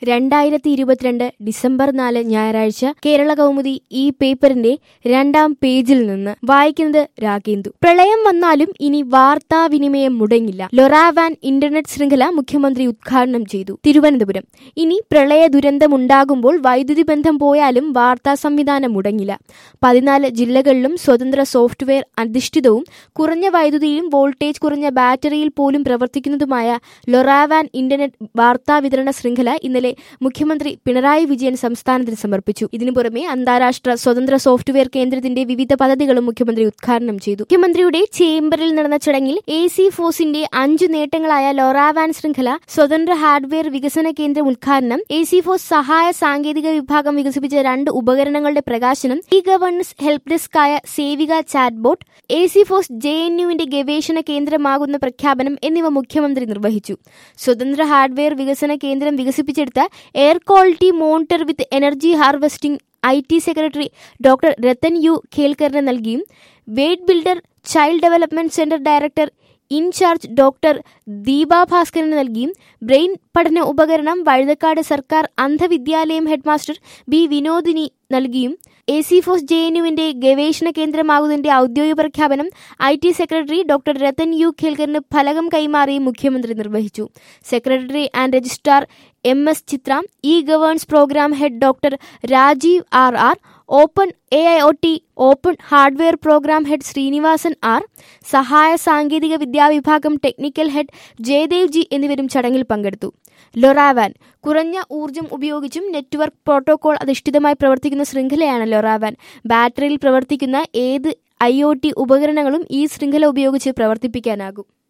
രണ്ടായിരത്തി ഇരുപത്തിരണ്ട് ഡിസംബർ നാല് ഞായറാഴ്ച കേരള കൗമുദി ഈ പേപ്പറിന്റെ രണ്ടാം പേജിൽ നിന്ന് വായിക്കുന്നത് രാഗേന്ദു പ്രളയം വന്നാലും ഇനി വാർത്താവിനിമയം മുടങ്ങില്ല ലൊറാവാൻ ഇന്റർനെറ്റ് ശൃംഖല മുഖ്യമന്ത്രി ഉദ്ഘാടനം ചെയ്തു തിരുവനന്തപുരം ഇനി പ്രളയ ദുരന്തമുണ്ടാകുമ്പോൾ വൈദ്യുതി ബന്ധം പോയാലും വാർത്താ സംവിധാനം മുടങ്ങില്ല പതിനാല് ജില്ലകളിലും സ്വതന്ത്ര സോഫ്റ്റ്വെയർ അധിഷ്ഠിതവും കുറഞ്ഞ വൈദ്യുതിയും വോൾട്ടേജ് കുറഞ്ഞ ബാറ്ററിയിൽ പോലും പ്രവർത്തിക്കുന്നതുമായ ലൊറാവാൻ ഇന്റർനെറ്റ് വാർത്താ വിതരണ ശൃംഖല ഇന്നലെ മുഖ്യമന്ത്രി പിണറായി വിജയൻ സംസ്ഥാനത്തിന് സമർപ്പിച്ചു ഇതിനു പുറമെ അന്താരാഷ്ട്ര സ്വതന്ത്ര സോഫ്റ്റ്വെയർ കേന്ദ്രത്തിന്റെ വിവിധ പദ്ധതികളും മുഖ്യമന്ത്രി ഉദ്ഘാടനം ചെയ്തു മുഖ്യമന്ത്രിയുടെ ചേംബറിൽ നടന്ന ചടങ്ങിൽ എ സി ഫോസിന്റെ അഞ്ചു നേട്ടങ്ങളായ ലോറാവാൻ ശൃംഖല സ്വതന്ത്ര ഹാർഡ്വെയർ വികസന കേന്ദ്രം ഉദ്ഘാടനം എ സി ഫോസ് സഹായ സാങ്കേതിക വിഭാഗം വികസിപ്പിച്ച രണ്ട് ഉപകരണങ്ങളുടെ പ്രകാശനം ഇ ഗവേണൻസ് ഹെൽപ്പ് ഡെസ്കായ Sevika chatbot A C FOSS J N യുവിന്റെ ഗവേഷണ കേന്ദ്രമാകുന്ന പ്രഖ്യാപനം എന്നിവ മുഖ്യമന്ത്രി നിർവഹിച്ചു സ്വതന്ത്ര ഹാർഡ്വെയർ വികസന കേന്ദ്രം വികസിപ്പിച്ചെടുത്ത air quality monitor with energy harvesting I T secretary doctor Rathan U ഖേൽക്കറിന് നൽകിയും weight builder child development centre director in charge doctor Deepa ഭാസ്കറിന് നൽകിയും ബ്രെയിൻ പഠന ഉപകരണം വഴുതക്കാട് സർക്കാർ അന്ധവിദ്യാലയം ഹെഡ്മാസ്റ്റർ ബി വിനോദിനി നൽകിയും A C FOSS J N യുവിന്റെ ഗവേഷണ കേന്ദ്രമാകുന്നതിന്റെ ഔദ്യോഗിക പ്രഖ്യാപനം I T secretary doctor Rathan U ഖേൽക്കറിന് ഫലകം കൈമാറി മുഖ്യമന്ത്രി നിർവഹിച്ചു secretary and registrar M S Chithra e governance programme head doctor Rajeev R R open A I O T open hardware programme head Srinivasan R സഹായ സാങ്കേതിക വിദ്യാവിഭാഗം ടെക്നിക്കൽ ഹെഡ് ജയദേവ് ജി എന്നിവരും ചടങ്ങിൽ പങ്കെടുത്തു ലൊറാവാൻ കുറഞ്ഞ ഊർജം ഉപയോഗിച്ചും നെറ്റ്വർക്ക് പ്രോട്ടോകോൾ അധിഷ്ഠിതമായി പ്രവർത്തിക്കുന്ന ശൃംഖലയാണ് ലൊറാവാൻ ബാറ്ററിയിൽ പ്രവർത്തിക്കുന്ന ഏത് ഐ ഉപകരണങ്ങളും ഈ ശൃംഖല ഉപയോഗിച്ച് പ്രവർത്തിപ്പിക്കാനാകും